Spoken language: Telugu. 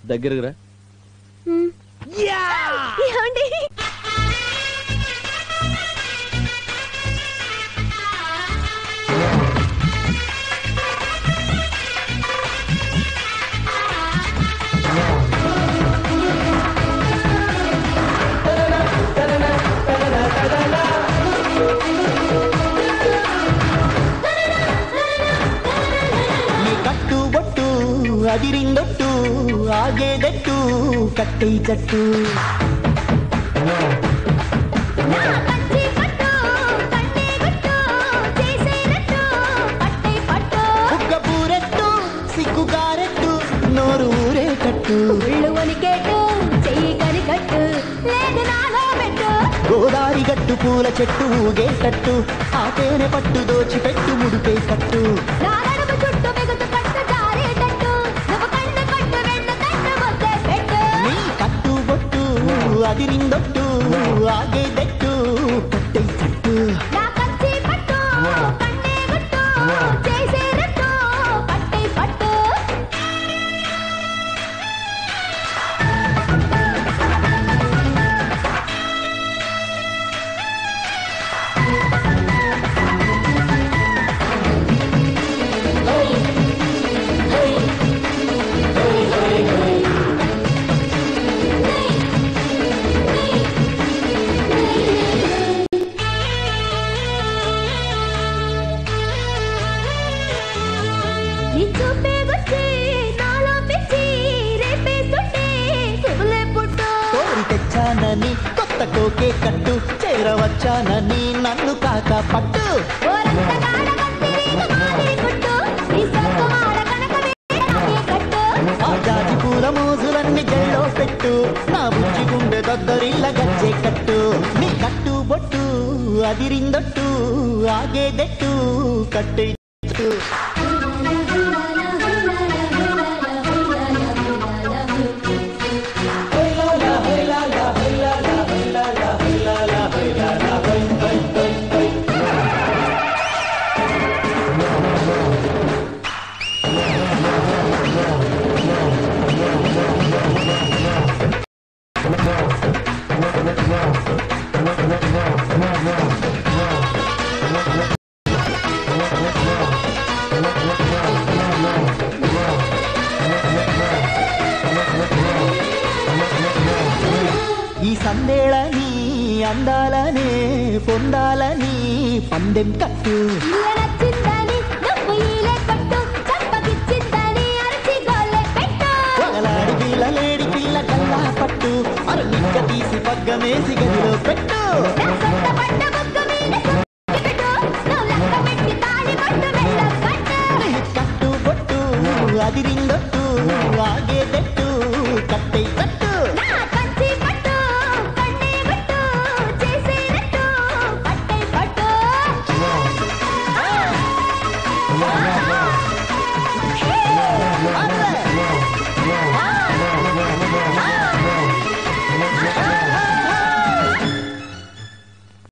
దగ్గరకు రా మ్. ఏమండి నీ కట్టు బొట్టు అదిరిందొట్టు ఆగేదట్టు కట్టై జట్టు నా కంచి పట్టు కన్నే గుట్టు చేసేనట్టు పట్టే పట్టు బుగ్గ పూరెట్టు సిగ్గుగారెట్టు నోరు ఊరేటట్టు ఒళ్ళు వణికేటు చెయ్యి కరికట్టు లేదు నాలో పెట్టు గోదారి గట్టు పూల చెట్టు ఊగేటట్టు ఆ తేనె పట్టు దోచి పెట్టు ముడిపే కట్టు నా నడుము చుట్టూ బిగుతు పట్టు జారేటట్టు నువ్వు కన్ను పట్టు వెన్ను తట్టు ముద్దే పెట్టు నీ కట్టు బొట్టు అదిరిందొట్టు ఆగేదట్టు కట్టై జట్టు నా కంచి పట్టు కన్నే గుట్టు చేసేనట్టు పట్టే పట్టు నీ చూపే గుచ్చి నాలో పిచ్చి రేపేస్తుంటే కుబులే పుట్టు కోరి తెచ్చానని కొత్త కోకే కట్టు చేరవచ్చానని నన్ను కాక పట్టు ఓరంత కాడ కత్తి నీకు మాదిరి కుట్టు నీ సొంత మాడ కనక వేరే కట్టు ఆ జాతి పూల మోజులన్నీ జల్లో పెట్టు నా బుజ్జి గుండె దద్దరిల్ల గజ్జే కట్టు నీ కట్టు బొట్టు అదిరిందొట్టు ఆగేదట్టు కట్టే జట్టు. ఈ సందేళని అందాలనే పొందాలని పందెం కట్టు ఇల్ల నచ్చిందని నువ్వు ఈలే కొట్టు చప్పకిచ్చిందని అరచి గోలే పెట్టు పగలాడి పిల్ల లేడి పిల్ల కల్లా పట్టు అర నిక్క తీసి పగ్గమేసి గదిలో పెట్టు నా సొంత పట్ట బొక్క మీద సుత్తి పెట్టు నువ్వు లెక్క పెట్టి తాళి పట్టు వెళ్ళ కట్టు కట్టు బొట్టు అదిరిందొట్టు ఆగే